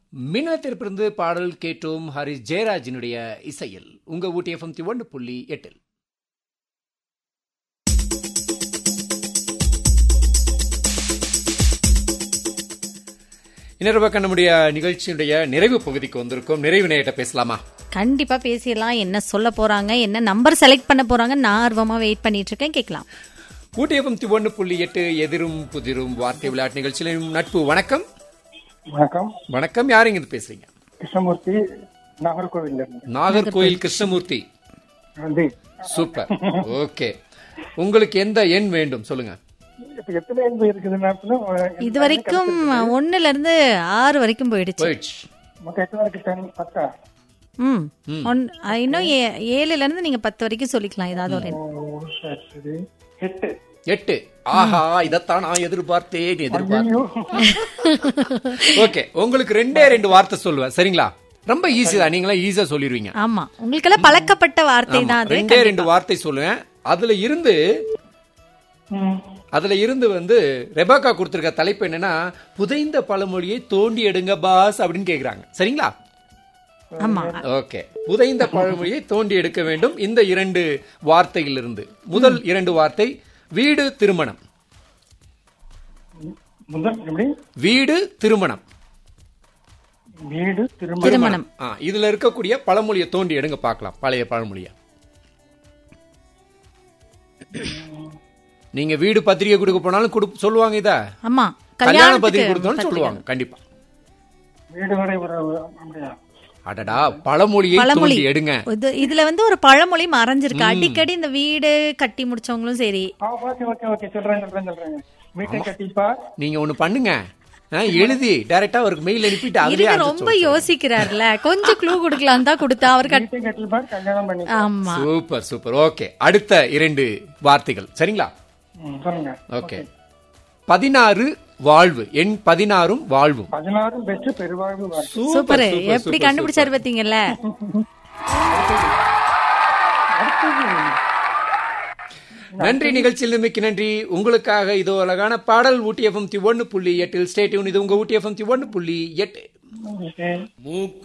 மின்னத்திலிருந்து பாடல் கேட்டோம் ஹரிஸ் ஜெயராஜினுடைய இசையில் உங்க ஊட்டி எஃப்எம் ஒன்று புள்ளி எட்டில் இன்னொரு பக்கம் நம்முடைய நிகழ்ச்சியுடைய நிறைவு பகுதிக்கு வந்திருக்கோம் நிறைவு நேரிட்ட பேசலாமா கண்டிப்பா பேசிடலாம் என்ன சொல்ல போறாங்க என்ன நம்பர் செலக்ட் பண்ண போறாங்க நான் ஆர்வமா வெயிட் பண்ணிட்டு இருக்கேன் கேட்கலாம் ஊட்டி எஃப்எம் ஒன்று புள்ளி எட்டு எதிரும் புதிரும் வார்த்தை விளையாட்டு நிகழ்ச்சியிலும் நட்பு வணக்கம் வணக்கம் வணக்கம் யாருங்க இது பேசுறீங்க கிருஷ்ணமூர்த்தி நாகர்கோவில்ல இருந்து நாகர்கோயில் கிருஷ்ணமூர்த்தி வந்து சூப்பர் ஓகே உங்களுக்கு எந்த எண் வேண்டும் சொல்லுங்க இப்ப எத்தனை எண்பு இருக்குதுன்னா இது வரைக்கும் ஒண்ணுல இருந்து ஆறு வரைக்கும் போயிடுச்சு போயிடுச்சு மொத்தம் எத்தனை இருக்கு டென் பத்தா ம் ஒன்- அஹ், இன்னும் ஏ- ஏழுல இருந்து நீங்க பத்து வரைக்கும் சொல்லிக்கலாம் ஏதாவது ஒரு எண். ஓ சரி சரி எட்டு எட்டு ஆஹா இதத்தான் நான் எதிர்பார்த்தேன் எதிர்பார்த்தேன் ஐயோ ஓகே உங்களுக்கு ரெண்டே ரெண்டு வார்த்தை சொல்லுவேன் சரிங்களா ரொம்ப ஈஸி தான் நீங்களா ஈஸியா சொல்லிடுவீங்க ஆமா உங்களுக்கெல்லாம் பழக்கப்பட்ட வார்த்தை ஆமா, தான் அது ரெண்டே ரெண்டு வார்த்தை சொல்லுவேன் அதுல இருந்து ம். அதுல இருந்து வந்து ரெபாக்கா கொடுத்திருக்க தலைப்பு என்னன்னா புதைந்த பழமொழியை தோண்டி எடுங்க பாஸ் அப்படின்னு கேக்குறாங்க சரிங்களா ஆமா ஓகே புதைந்த பழமொழியை தோண்டி எடுக்க வேண்டும் இந்த இரண்டு வார்த்தையிலிருந்து முதல் இரண்டு வார்த்தை வீடு திருமணம் முதல் எப்படி வீடு திருமணம் வீடு திரும்ப திருமணம் ஆ, இதுல இருக்கக்கூடிய பழமொழியை தோண்டி எடுங்க பார்க்கலாம் பழைய பழமொழிய நீங்க வீடு பத்திரிகை கொடுக்க போனாலும் கொடு சொல்லுவாங்க இத ஆமா கல்யாண பத்திரிகை கல்யாணத்துக்கு கொடுத்தாலும் சொல்லுவாங்க கண்டிப்பா வீடு வரை உறவு அப்படியா அடடா பழமொழியை பழமொழி தோண்டி எடுங்க இது இதுல வந்து ஒரு பழமொழி மறைஞ்சிருக்கு அடிக்கடி இந்த வீடு கட்டி முடிச்சவங்களும் சரி ஆ ஓகே ஓகே ஓகே சொல்றேன் சொல்றேன் சொல்றேன் வீட்டை கட்டிப்பா நீங்க ஒண்ணு பண்ணுங்க ஆ, எழுதி டைரக்டா அவருக்கு மெயில் அனுப்பிட்டு அதுலயே இருங்க ரொம்ப யோசிக்கிறாருல கொஞ்சம் க்ளூ கொடுக்கலாம் தான் கொடுத்தா அவர் கட் வீட்டை கட்டிப்பா கல்யாணம் பண்ணி ஆமா சூப்பர் சூப்பர் ஓகே அடுத்த இரண்டு வார்த்தைகள் சரிங்களா ம், சொல்லுங்க ஓகே பதினாறு வாழ்வு எண் பதினாறும் வாழ்வும் பதினாறும் பெற்று பெருவாழ்வு வாழ்க்கை சூப்பர் சூப்பர், எப்படி சூப்பர், கண்டுபிடிச்சாரு பாத்தீங்கல்ல நன்றி நிகழ்ச்சியில் மிக்க நன்றி உங்களுக்காக இதோ அழகான பாடல் ஊட்டி எஃப்எம் ஒன்னு புள்ளி எட்டில் ஸ்டேட்யூன் இது உங்க ஊட்டி எஃப்எம் ஒன்னு புள்ளி எட்டு ஓகே மூக்கு